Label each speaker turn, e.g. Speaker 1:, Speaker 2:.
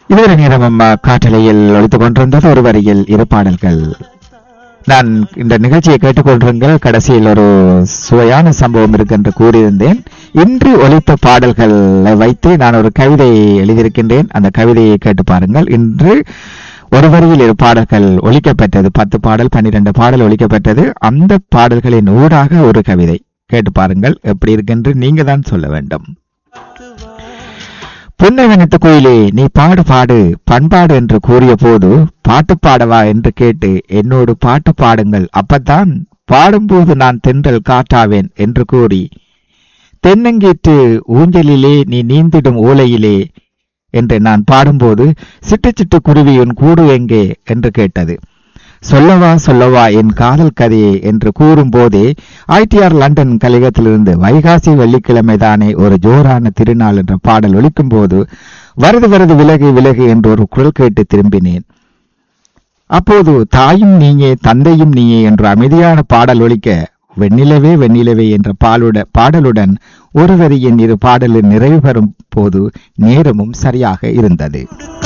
Speaker 1: இதுவரை நேரம் காற்றலையில் ஒழித்துக் கொண்டிருந்தது ஒரு வரியில் இரு பாடல்கள் நான் இந்த நிகழ்ச்சியை கேட்டுக்கொண்டிருங்கள் கடைசியில் ஒரு சுவையான சம்பவம் இருக்கு என்று கூறியிருந்தேன் இன்று ஒலித்த பாடல்களை வைத்து நான் ஒரு கவிதை எழுதியிருக்கின்றேன் அந்த கவிதையை கேட்டு பாருங்கள் இன்று ஒரு வரியில் இரு பாடல்கள் ஒலிக்கப்பட்டது பத்து பாடல் பன்னிரண்டு பாடல் ஒலிக்கப்பட்டது அந்த பாடல்களின் ஊடாக ஒரு கவிதை கேட்டு பாருங்கள் எப்படி இருக்கென்று நீங்க தான் சொல்ல வேண்டும் புன்னவனத்த கோயிலே நீ பாடு பாடு பண்பாடு என்று கூறிய போது பாட்டு பாடவா என்று கேட்டு என்னோடு பாட்டு பாடுங்கள் அப்பத்தான் பாடும்போது நான் தென்றல் காட்டாவேன் என்று கூறி தென்னங்கீற்று ஊஞ்சலிலே நீ நீந்திடும் ஓலையிலே என்று நான் பாடும்போது சிட்டு சிட்டு குருவி உன் கூடு எங்கே என்று கேட்டது சொல்லவா சொல்லவா என் காதல் கதையே என்று கூறும் போதே ஐடிஆர் லண்டன் கழகத்திலிருந்து வைகாசி வெள்ளிக்கிழமை தானே ஒரு ஜோரான திருநாள் என்ற பாடல் ஒலிக்கும் போது வருது வருது விலகு விலகு என்று ஒரு குரல் கேட்டு திரும்பினேன் அப்போது தாயும் நீயே தந்தையும் நீயே என்ற அமைதியான பாடல் ஒலிக்க வெண்ணிலவே வெண்ணிலவே என்ற பாலுட பாடலுடன் ஒரு வரியின் இரு பாடலில் நிறைவு பெறும் போது நேரமும் சரியாக இருந்தது